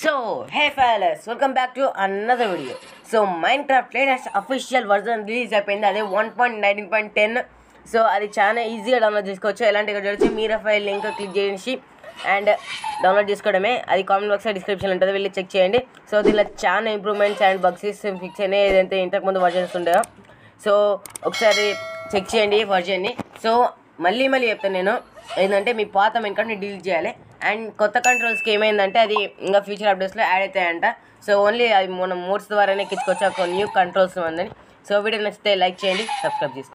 so hey filers welcome back to another video so Minecraft latest official version release అయిపోయింది అదే one point nineteen point ten so అది చాలా ఈజీగా download చేసుకోవచ్చు ఎలాంటి ఇక్కడ చూడొచ్చు మీరా ఫైల్ లింక్ క్లిక్ చేసి అండ్ డౌన్లోడ్ చేసుకోవడమే అది కామెంట్ బాక్స్ డిస్క్రిప్షన్ ఉంటుంది వెళ్ళి చెక్ చేయండి సో దీనిలో చాలా ఇంప్రూవ్మెంట్స్ అండ్ బగ్స్ ఫిక్స్ అయినాయి ఏదైతే ఇంతకుముందు వర్జన్స్ ఉండేవో సో ఒకసారి చెక్ చేయండి వర్జన్ని సో మళ్ళీ మళ్ళీ చెప్తాను నేను ఏంటంటే మీ పాత మెంకట్ని డీల్ చేయాలి అండ్ కొత్త కంట్రోల్స్కి ఏమైందంటే అది ఇంకా ఫ్యూచర్ అప్డేట్స్లో యాడ్ అవుతాయంట సో ఓన్లీ అది మనం మోడ్స్ ద్వారానే ఎక్కించుకోవచ్చు ఒక న్యూ కంట్రోల్స్ ఉందని సో వీడియో నచ్చితే లైక్ చేయండి సబ్స్క్రైబ్ చేసుకోండి